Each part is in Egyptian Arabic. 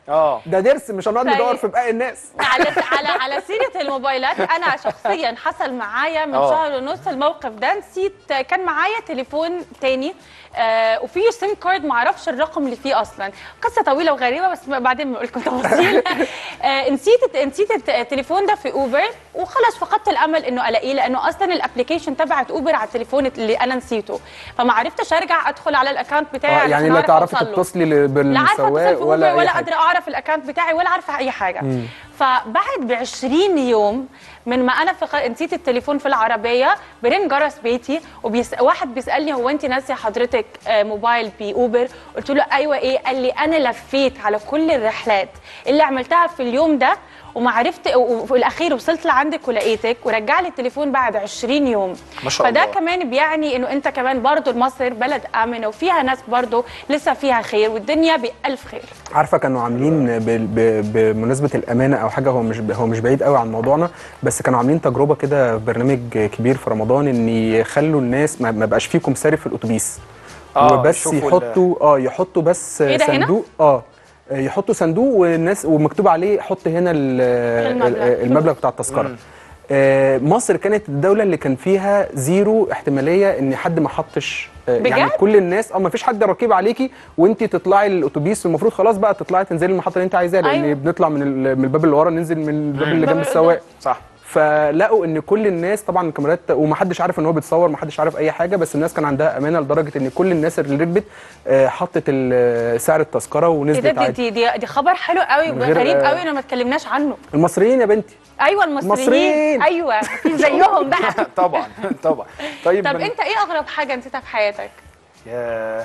اه ده درس مش هنقعد طيب. ندور في باقي الناس على على على سيره الموبايلات انا شخصيا حصل معايا من آه. شهر ونص الموقف ده نسيت كان معايا تليفون تاني آه وفيه سيم كارد معرفش الرقم اللي فيه اصلا قصه طويله وغريبه بس بعدين بقول لكم تفاصيل آه نسيت نسيت الت- التليفون ده في اوبر وخلاص فقدت الامل انه الاقيه لانه اصلا الابلكيشن تبعت اوبر على التليفون اللي انا نسيته فما عرفتش ارجع ادخل على الاكونت بتاعي آه، علشان يعني لا أعرف تعرفي أوصل له. تتصلي ل- لا عارفه بالسواق اتصل في ولا ولا, اي ولا حاجه قادره اعرف الاكونت بتاعي ولا عارفه اي حاجه فبعد ب 20 يوم من ما انا فق... نسيت التليفون في العربيه برن جرس بيتي وبيس... واحد بيسالني هو انت ناسيه حضرتك آه، موبايل باوبر قلت له ايوه ايه قال لي انا لفيت على كل الرحلات اللي عملتها في اليوم ده وما عرفت وفي الاخير وصلت لعندك ولقيتك ورجع لي التليفون بعد 20 يوم ما شاء فده الله. كمان بيعني انه انت كمان برضو مصر بلد امنه وفيها ناس برضو لسه فيها خير والدنيا بألف خير عارفه كانوا عاملين ب- ب- بمناسبه الامانه او حاجه هو مش هو مش بعيد قوي عن موضوعنا بس كانوا عاملين تجربه كده في برنامج كبير في رمضان ان يخلوا الناس ما ما بقاش فيه كمساري في الاتوبيس آه، وبس يشوفوا ال- يحطوا اه يحطوا بس إيه ده هنا؟ صندوق اه يحطوا صندوق والناس ومكتوب عليه حط هنا ال- المبلغ. المبلغ بتاع التذكره آه، مصر كانت الدوله اللي كان فيها زيرو احتماليه ان حد ما حطش آه، يعني بجد؟ كل الناس اه ما فيش حد رقيب عليكي وانت تطلعي الاتوبيس المفروض خلاص بقى تطلعي تنزلي المحطه اللي انت عايزاها لان أيوة. بنطلع من ال- من الباب اللي ورا ننزل من الباب اللي باب جنب اللي السواق صح فلقوا ان كل الناس طبعا الكاميرات ومحدش عارف ان هو بيتصور محدش عارف اي حاجه بس الناس كان عندها امانه لدرجه ان كل الناس اللي ركبت آه، حطت ال- سعر التذكره ايه ده ونزلت دي, عادي دي, دي, دي خبر حلو قوي من غير- غريب قوي انه ما اتكلمناش عنه المصريين يا بنتي ايوه المصريين المصريين. ايوه في زيهم بقى طبعا طبعا طيب طب من- انت ايه اغرب حاجه نسيتها في حياتك ياه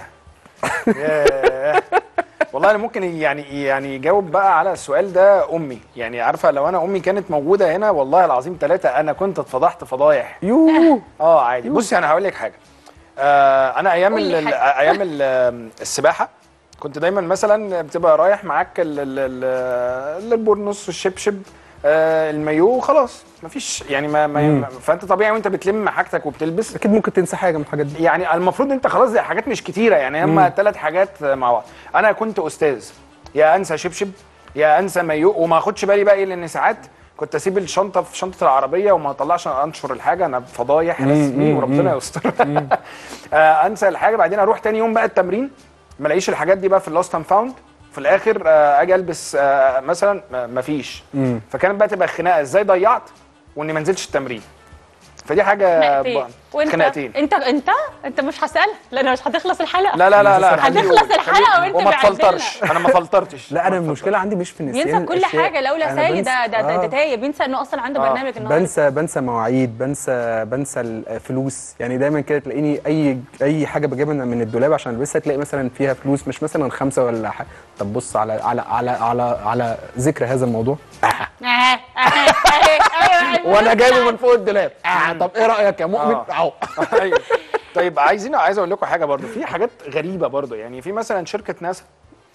ياه والله انا ممكن يعني يعني يجاوب بقى على السؤال ده امي يعني عارفه لو انا امي كانت موجوده هنا والله العظيم ثلاثه انا كنت اتفضحت فضايح يوه اه عادي بصي انا هقول لك حاجه آه انا ايام قول لي ال- ال- حاجة. ايام ال- السباحه كنت دايما مثلا بتبقى رايح معاك ال- ال- ال- البورنوس والشبشب آه المايو خلاص مفيش يعني ما, ما فانت طبيعي وانت بتلم حاجتك وبتلبس اكيد ممكن تنسى حاجه من الحاجات دي يعني المفروض انت خلاص دي حاجات مش كتيره يعني هم ثلاث حاجات مع بعض انا كنت استاذ يا انسى شبشب يا انسى مايو وما اخدش بالي بقى ايه لان ساعات كنت اسيب الشنطه في شنطه العربيه وما اطلعش انشر الحاجه انا فضايح رسمي وربنا يستر آه انسى الحاجه بعدين اروح تاني يوم بقى التمرين ما الاقيش الحاجات دي بقى في اللوست اند فاوند في الاخر آه اجي البس آه مثلا ما- مفيش فكانت بقى تبقى خناقه ازاي ضيعت واني ما نزلتش التمرين فدي حاجه خناقتين ب- وانت خناقتين انت انت انت مش هسالك لان مش هتخلص الحلقه لا لا لا لا خليه هتخلص يقول، الحلقة خليه- وانت وما بعدلنا. تفلترش انا ما فلترتش لا انا ما المشكله عندي مش في نسيان ينسى كل الأشياء. حاجه لولا أنا سيد ده بنسى- ده, ده, آه. ده تايه بينسى انه اصلا عنده آه. برنامج النهارده بنسى بنسى مواعيد بنسى بنسى الفلوس يعني دايما كده تلاقيني اي اي حاجه بجيبها من الدولاب عشان البسها تلاقي مثلا فيها فلوس مش مثلا خمسه ولا حاجه طب بص على على على على على ذكر هذا الموضوع آه، آه، آه، أيوة، وانا الفلوس جايبه من فوق الدولاب آه طب ايه رايك يا مؤمن آه. اهو ايوه طيب عايزين عايز اقول لكم حاجه برضو في حاجات غريبه برضو يعني في مثلا شركه ناسا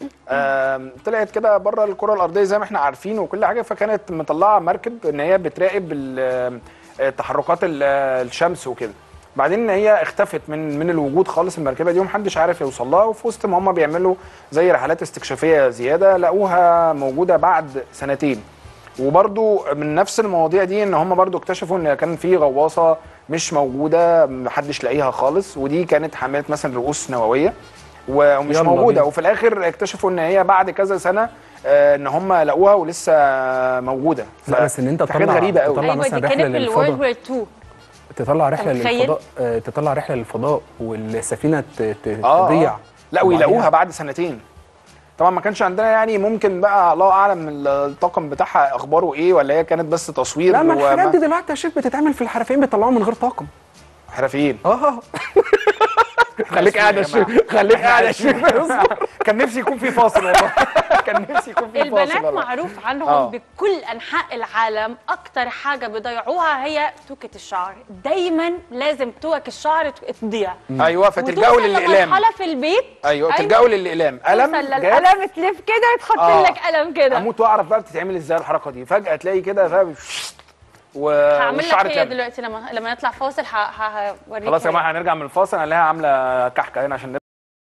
آم، طلعت كده بره الكره الارضيه زي ما احنا عارفين وكل حاجه فكانت مطلعه مركب ان هي بتراقب ال- آه، تحركات ال- آه، الشمس وكده بعدين ان هي اختفت من من الوجود خالص المركبه دي ومحدش عارف يوصل لها وفي وسط ما هم بيعملوا زي رحلات استكشافيه زياده لقوها موجوده بعد سنتين وبرضو من نفس المواضيع دي ان هم برضو اكتشفوا ان كان في غواصه مش موجوده محدش لاقيها خالص ودي كانت حامله مثلا رؤوس نوويه و- ومش يلا موجوده بينا. وفي الاخر اكتشفوا ان هي بعد كذا سنه آه، ان هم لقوها ولسه موجوده لا بس ان انت في حاجات تطلع- غريبه قوي تطلع ايوه دي مثلا كانت رحلة في للفضاء. الورلد وور 2 تطلع رحله متخيل؟ للفضاء آه، تطلع رحله للفضاء والسفينه ت- ت- اه تضيع آه. لا ويلاقوها بعد سنتين طبعا ما كانش عندنا يعني ممكن بقى الله اعلم الطاقم بتاعها اخباره ايه ولا هي كانت بس تصوير لا ما وما- الحاجات دي دلوقتي يا شيخ بتتعمل في الحرفيين بيطلعوها من غير طاقم حرفيين اه خليك قاعد يا شيخ خليك قاعد يا شيخ كان نفسي يكون في فاصل والله كان نفسي يكون في فاصل البنات والله. معروف عنهم آه. بكل انحاء العالم اكتر حاجه بيضيعوها هي توكه الشعر دايما لازم توك الشعر ت- تضيع ايوه فتلجأوا وتوصل للاقلام لمرحله في البيت ايوه تلجأوا للاقلام قلم توصل جاف، للقلم تلف كده يتحط آه. لك قلم كده اموت واعرف بقى بتتعمل ازاي الحركه دي فجاه تلاقي كده فاهم و هعمل والشعر لك هي اتلم. دلوقتي لما لما نطلع فاصل ه- ه- هوريك خلاص يا هي. جماعه هنرجع من الفاصل هنلاقيها عامله كحكه هنا عشان